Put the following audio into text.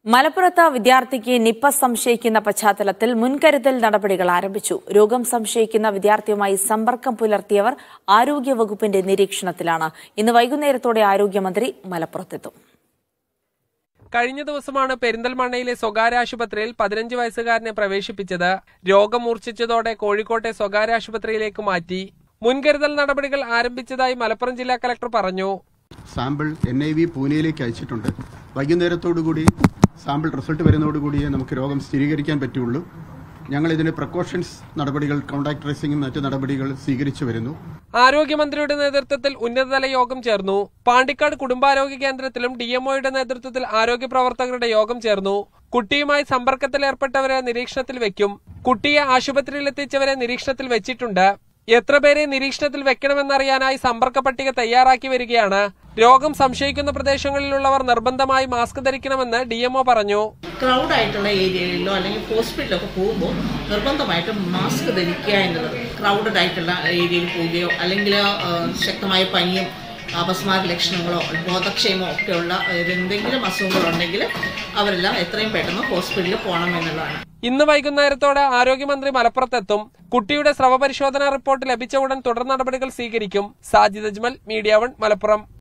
മലപ്പുറത്ത് വിദ്യാർത്ഥിക്ക് നിപ്പ സംശയിക്കുന്ന പശ്ചാത്തലത്തിൽ മുൻകരുതൽ നടപടികൾ ആരംഭിച്ചു രോഗം സംശയിക്കുന്ന വിദ്യാർത്ഥിയുമായി സമ്പർക്കം പുലർത്തിയവർ ആരോഗ്യവകുപ്പിന്റെ നിരീക്ഷണത്തിലാണ് ഇന്ന് വൈകുന്നേരത്തോടെ ആരോഗ്യമന്ത്രി മലപ്പുറത്തെത്തും കഴിഞ്ഞ ദിവസമാണ് പെരിന്തൽമണ്ണയിലെ സ്വകാര്യ ആശുപത്രിയിൽ പതിനഞ്ച് വയസ്സുകാരനെ പ്രവേശിപ്പിച്ചത് രോഗം മൂർച്ഛിച്ചതോടെ കോഴിക്കോട്ടെ സ്വകാര്യ ആശുപത്രിയിലേക്ക് മാറ്റി മുൻകരുതൽ നടപടികൾ ആരംഭിച്ചതായി മലപ്പുറം ജില്ലാ കലക്ടർ പറഞ്ഞു സാമ്പിൾ എൻ ഐ വി പൂനെയിലേക്ക് അയച്ചിട്ടുണ്ട് വൈകുന്നേരത്തോടുകൂടി സാമ്പിൾ റിസൾട്ട് വരുന്നതോടുകൂടിയേ നമുക്ക് രോഗം സ്ഥിരീകരിക്കാൻ പറ്റുള്ളൂ ഞങ്ങൾ ഇതിന് പ്രിക്കോഷൻസ് നടപടികൾ കോൺടാക്ട് ട്രേസിംഗും മറ്റു നടപടികൾ സ്വീകരിച്ചു വരുന്നു ആരോഗ്യമന്ത്രിയുടെ നേതൃത്വത്തിൽ ഉന്നതതല യോഗം ചേർന്നു പാണ്ടിക്കാട് കുടുംബാരോഗ്യ കേന്ദ്രത്തിലും ഡിഎംഒയുടെ നേതൃത്വത്തിൽ ആരോഗ്യ പ്രവർത്തകരുടെ യോഗം ചേർന്നു കുട്ടിയുമായി സമ്പർക്കത്തിലേർപ്പെട്ടവരെ നിരീക്ഷണത്തിൽ വെക്കും കുട്ടിയെ ആശുപത്രിയിലെത്തിച്ചവരെ നിരീക്ഷണത്തിൽ വെച്ചിട്ടുണ്ട് എത്ര പേരെ നിരീക്ഷണത്തിൽ വെക്കണമെന്നറിയാനായി സമ്പർക്ക പട്ടിക തയ്യാറാക്കി വരികയാണ് രോഗം സംശയിക്കുന്ന പ്രദേശങ്ങളിലുള്ളവർ നിർബന്ധമായി മാസ്ക് ധരിക്കണമെന്ന് ഡിഎംഒ പറഞ്ഞു ക്രൗഡ് ആയിട്ടുള്ള ഏരിയകളിലോ അല്ലെങ്കിൽ ഹോസ്പിറ്റലിലോ ഒക്കെ പോകുമ്പോൾ നിർബന്ധമായിട്ടും മാസ്ക് ധരിക്കുക എന്നുള്ളത് ക്രൗഡഡ് ആയിട്ടുള്ള ഏരിയയിൽ പോവുകയോ അല്ലെങ്കിൽ ആ, ശക്തമായ പനിയും അപസ്മാര ലക്ഷണങ്ങളോ ബോധക്ഷയമോ ഒക്കെയുള്ള എന്തെങ്കിലും അസുഖങ്ങളുണ്ടെങ്കിൽ അവരെല്ലാം എത്രയും പെട്ടെന്ന് ഹോസ്പിറ്റലിൽ പോകണം എന്നുള്ളതാണ് ഇന്ന് വൈകുന്നേരത്തോടെ ആരോഗ്യമന്ത്രി മലപ്പുറത്തെത്തും കുട്ടിയുടെ സ്രവ പരിശോധനാ റിപ്പോർട്ട് ലഭിച്ച ഉടൻ തുടർ നടപടികൾ സ്വീകരിക്കും സാജിദ് അജ്മൽ മീഡിയ വൺ മലപ്പുറം